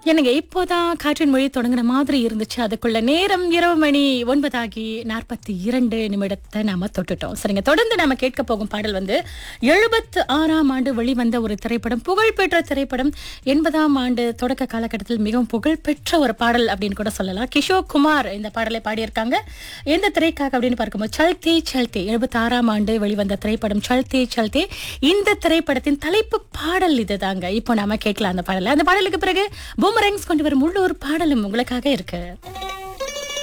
என்னங்க இப்போதான் காற்றின் மொழி தொடங்குன மாதிரி இருந்துச்சு அதுக்குள்ள நேரம் இரவு மணி ஒன்பதாகி நாற்பத்தி இரண்டு நிமிடத்தை நாம தொட்டுட்டோம் சரிங்க தொடர்ந்து நாம கேட்க போகும் பாடல் வந்து எழுபத்து ஆறாம் ஆண்டு வெளிவந்த ஒரு திரைப்படம் புகழ்பெற்ற திரைப்படம் எண்பதாம் ஆண்டு தொடக்க காலகட்டத்தில் மிகவும் புகழ்பெற்ற ஒரு பாடல் அப்படின்னு கூட சொல்லலாம் கிஷோர் குமார் இந்த பாடலை பாடியிருக்காங்க எந்த திரைக்காக அப்படின்னு பார்க்கும்போது சல்தே சல்தே எழுபத்தி ஆறாம் ஆண்டு வெளிவந்த திரைப்படம் சல்தே சல்தே இந்த திரைப்படத்தின் தலைப்பு பாடல் இதுதாங்க இப்போ நாம கேட்கலாம் அந்த பாடலை அந்த பாடலுக்கு பிறகு பூமரங்ஸ் கொண்டு வரும் உள்ளூர் பாடலும் உங்களுக்காக இருக்கு